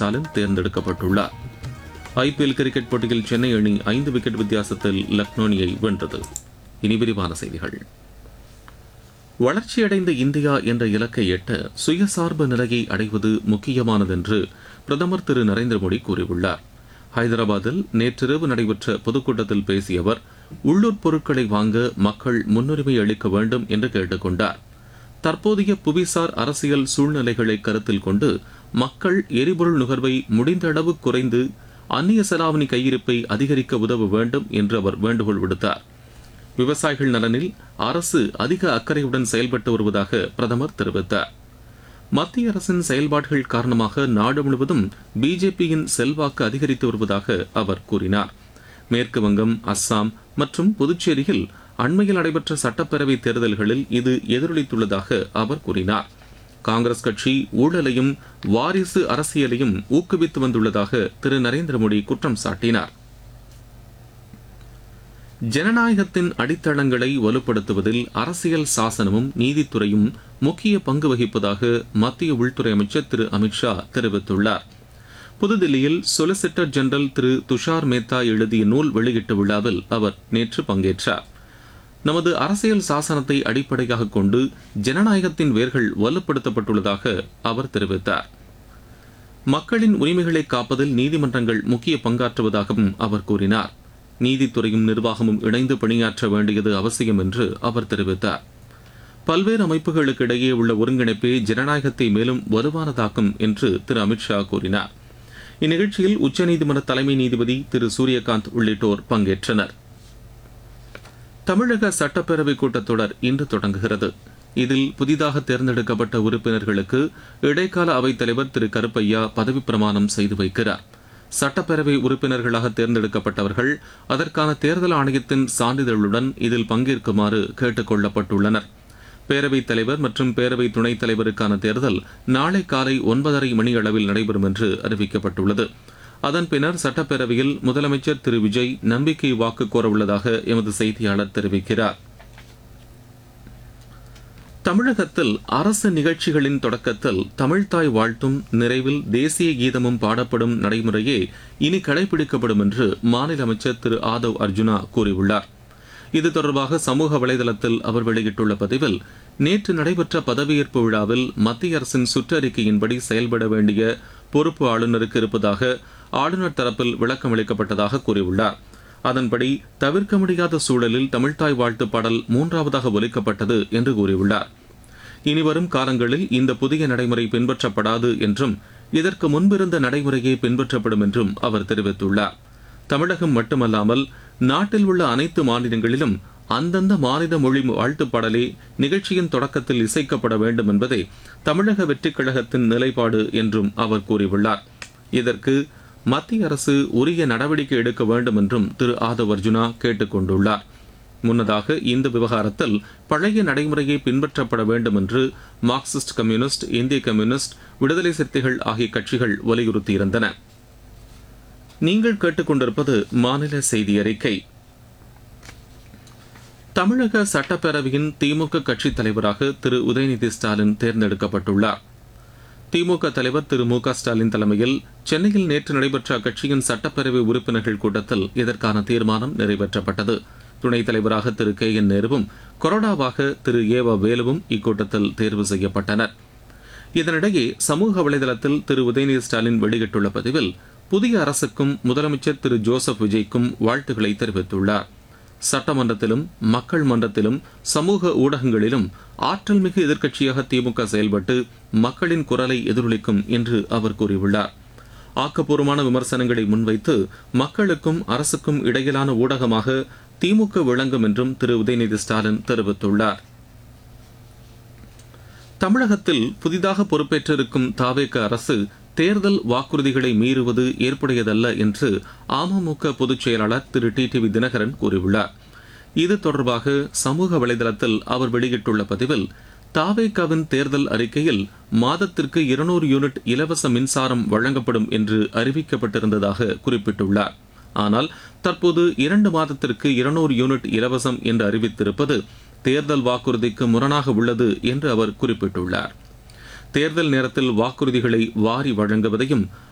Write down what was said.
ஸ்டாலின் தேர்ந்தெடுக்கப்பட்டுள்ளார் IPL cricket போட்டியில் சென்னை அணி ஐந்து விக்கெட் வித்தியாசத்தில் லக்னோ அணியை வென்றது இனி விரிவான செய்திகள் வளர்ச்சியடைந்த இந்தியா என்ற இலக்கை எட்ட சுயசார்பு நிலையை அடைவது முக்கியமானதென்று பிரதமர் திரு நரேந்திர மோடி கூறியுள்ளார் ஹைதராபாத்தில் நேற்றிரவு நடைபெற்ற பொதுக்கூட்டத்தில் பேசிய அவர் உள்ளூர் பொருட்களை வாங்க மக்கள் முன்னுரிமை அளிக்க வேண்டும் என்று கேட்டுக்கொண்டார் தற்போதைய புவிசார் அரசியல் சூழ்நிலைகளை கருத்தில் கொண்டு மக்கள் எரிபொருள் நுகர்வை முடிந்த அளவு குறைந்து அந்நிய செலாவணி கையிருப்பை அதிகரிக்க உதவ வேண்டும் என்று அவர் வேண்டுகோள் விடுத்தார் விவசாயிகள் நலனில் அரசு அதிக அக்கறையுடன் செயல்பட்டு வருவதாக பிரதமர் தெரிவித்தார் மத்திய அரசின் செயல்பாடுகள் காரணமாக நாடு முழுவதும் பிஜேபியின் செல்வாக்கு அதிகரித்து வருவதாக அவர் கூறினார் மேற்கு வங்கம் அஸ்ஸாம் மற்றும் புதுச்சேரியில் அண்மையில் நடைபெற்ற சட்டப்பேரவை தேர்தல்களில் இது எதிரொலித்துள்ளதாக அவர் கூறினார் காங்கிரஸ் கட்சி ஊழலையும் வாரிசு அரசியலையும் ஊக்குவித்து வந்துள்ளதாக திரு நரேந்திர மோடி குற்றம் சாட்டினார் ஜனநாயகத்தின் அடித்தளங்களை வலுப்படுத்துவதில் அரசியல் சாசனமும் நீதித்துறையும் முக்கிய பங்கு வகிப்பதாக மத்திய உள்துறை அமைச்சர் திரு அமித்ஷா தெரிவித்துள்ளார் புதுதில்லியில் சொலிசிட்டர் ஜெனரல் திரு துஷார் மேத்தா எழுதிய நூல் வெளியீட்டு விழாவில் அவர் நேற்று பங்கேற்றார் நமது அரசியல் சாசனத்தை அடிப்படையாக கொண்டு ஜனநாயகத்தின் வேர்கள் வலுப்படுத்தப்பட்டுள்ளதாக அவர் தெரிவித்தார் மக்களின் உரிமைகளை காப்பதில் நீதிமன்றங்கள் முக்கிய பங்காற்றுவதாகவும் அவர் கூறினார் நீதித்துறையும் நிர்வாகமும் இணைந்து பணியாற்ற வேண்டியது அவசியம் என்று அவர் தெரிவித்தார் பல்வேறு அமைப்புகளுக்கு இடையே உள்ள ஒருங்கிணைப்பே ஜனநாயகத்தை மேலும் வலுவானதாக்கும் என்று திரு அமித்ஷா கூறினார் இந்நிகழ்ச்சியில் உச்சநீதிமன்ற தலைமை நீதிபதி திரு சூரியகாந்த் உள்ளிட்டோர் பங்கேற்றனர் தமிழக சட்டப்பேரவை கூட்டத்தொடர் இன்று தொடங்குகிறது இதில் புதிதாக தேர்ந்தெடுக்கப்பட்ட உறுப்பினர்களுக்கு இடைக்கால அவைத் தலைவர் திரு கருப்பையா பதவி பிரமாணம் செய்து வைக்கிறார் சட்டப்பேரவை உறுப்பினர்களாக தேர்ந்தெடுக்கப்பட்டவர்கள் அதற்கான தேர்தல் ஆணையத்தின் சான்றிதழுடன் இதில் பங்கேற்குமாறு கேட்டுக் கொள்ளப்பட்டுள்ளனர் பேரவைத் தலைவர் மற்றும் பேரவை துணைத் தலைவருக்கான தேர்தல் நாளை காலை ஒன்பதரை மணி அளவில் நடைபெறும் என்று அறிவிக்கப்பட்டுள்ளது அதன் பின்னர் சட்டப்பேரவையில் முதலமைச்சர் திரு விஜய் நம்பிக்கை வாக்கு கோரவுள்ளதாக எமது செய்தியாளர் தெரிவிக்கிறார் தமிழகத்தில் அரசு நிகழ்ச்சிகளின் தொடக்கத்தில் தமிழ்தாய் வாழ்த்தும் நிறைவில் தேசிய கீதமும் பாடப்படும் நடைமுறையே இனி கடைபிடிக்கப்படும் என்று மாநில அமைச்சர் திரு ஆதவ் அர்ஜுனா கூறியுள்ளார் இது தொடர்பாக சமூக வலைதளத்தில் அவர் வெளியிட்டுள்ள பதிவில் நேற்று நடைபெற்ற பதவியேற்பு விழாவில் மத்திய அரசின் சுற்றறிக்கையின்படி செயல்பட வேண்டிய பொறுப்பு ஆளுநருக்கு இருப்பதாக ஆளுநர் தரப்பில் விளக்கம் அளிக்கப்பட்டதாக கூறியுள்ளார் அதன்படி தவிர்க்க முடியாத சூழலில் தமிழ்தாய் வாழ்த்து பாடல் மூன்றாவதாக ஒலிக்கப்பட்டது என்று கூறியுள்ளார் இனிவரும் காலங்களில் இந்த புதிய நடைமுறை பின்பற்றப்படாது என்றும் இதற்கு முன்பிருந்த நடைமுறையே பின்பற்றப்படும் என்றும் அவர் தெரிவித்துள்ளார் தமிழகம் மட்டுமல்லாமல் நாட்டில் உள்ள அனைத்து மாநிலங்களிலும் அந்தந்த மாநில மொழி வாழ்த்துப் பாடலே நிகழ்ச்சியின் தொடக்கத்தில் இசைக்கப்பட வேண்டும் என்பதே தமிழக வெற்றிக் கழகத்தின் நிலைப்பாடு என்றும் அவர் கூறியுள்ளார் இதற்கு மத்திய அரசு உரிய நடவடிக்கை எடுக்க வேண்டும் என்றும் திரு ஆதவ் அர்ஜுனா கேட்டுக் கொண்டுள்ளார் முன்னதாக இந்த விவகாரத்தில் பழைய நடைமுறையை பின்பற்றப்பட வேண்டும் என்று மார்க்சிஸ்ட் கம்யூனிஸ்ட் இந்திய கம்யூனிஸ்ட் விடுதலை சிறுத்தைகள் ஆகிய கட்சிகள் வலியுறுத்தியிருந்தன நீங்கள் கேட்டுக்கொண்டிருப்பது மாநில செய்தி அறிக்கை தமிழக சட்டப்பேரவையின் திமுக கட்சித் தலைவராக திரு உதயநிதி ஸ்டாலின் தேர்ந்தெடுக்கப்பட்டுள்ளார் திமுக தலைவர் திரு மு க ஸ்டாலின் தலைமையில் சென்னையில் நேற்று நடைபெற்ற அக்கட்சியின் சட்டப்பேரவை உறுப்பினர்கள் கூட்டத்தில் இதற்கான தீர்மானம் நிறைவேற்றப்பட்டது துணைத் தலைவராக திரு கே என் நேருவும் கொறடாவாக திரு ஏவ வேலுவும் இக்கூட்டத்தில் தேர்வு செய்யப்பட்டனர் இதனிடையே சமூக வலைதளத்தில் திரு உதயநிதி ஸ்டாலின் வெளியிட்டுள்ள பதிவில் புதிய அரசுக்கும் முதலமைச்சர் திரு ஜோசப் விஜய்க்கும் வாழ்த்துக்களை தெரிவித்துள்ளார் சட்டமன்றத்திலும் மக்கள் மன்றத்திலும் சமூக ஊடகங்களிலும் ஆற்றல் மிகு எதிர்க்கட்சியாக திமுக செயல்பட்டு மக்களின் குரலை எதிரொலிக்கும் என்று அவர் கூறியுள்ளார் ஆக்கப்பூர்வமான விமர்சனங்களை முன்வைத்து மக்களுக்கும் அரசுக்கும் இடையிலான ஊடகமாக திமுக விளங்கும் என்றும் திரு உதயநிதி ஸ்டாலின் தெரிவித்துள்ளார் தமிழகத்தில் புதிதாக பொறுப்பேற்றிருக்கும் தாவேக அரசு தேர்தல் வாக்குறுதிகளை மீறுவது ஏற்புடையதல்ல என்று அமமுக பொதுச் செயலாளர் திரு டி டிவி தினகரன் கூறியுள்ளார் இது தொடர்பாக சமூக வலைதளத்தில் அவர் வெளியிட்டுள்ள பதிவில் தாவேகாவின் தேர்தல் அறிக்கையில் மாதத்திற்கு இருநூறு யூனிட் இலவச மின்சாரம் வழங்கப்படும் என்று அறிவிக்கப்பட்டிருந்ததாக குறிப்பிட்டுள்ளார் ஆனால் தற்போது இரண்டு மாதத்திற்கு இருநூறு யூனிட் இலவசம் என்று அறிவித்திருப்பது தேர்தல் வாக்குறுதிக்கு முரணாக உள்ளது என்று அவர் குறிப்பிட்டுள்ளார் தேர்தல் நேரத்தில் வாக்குறுதிகளை வாரி வழங்குவதையும்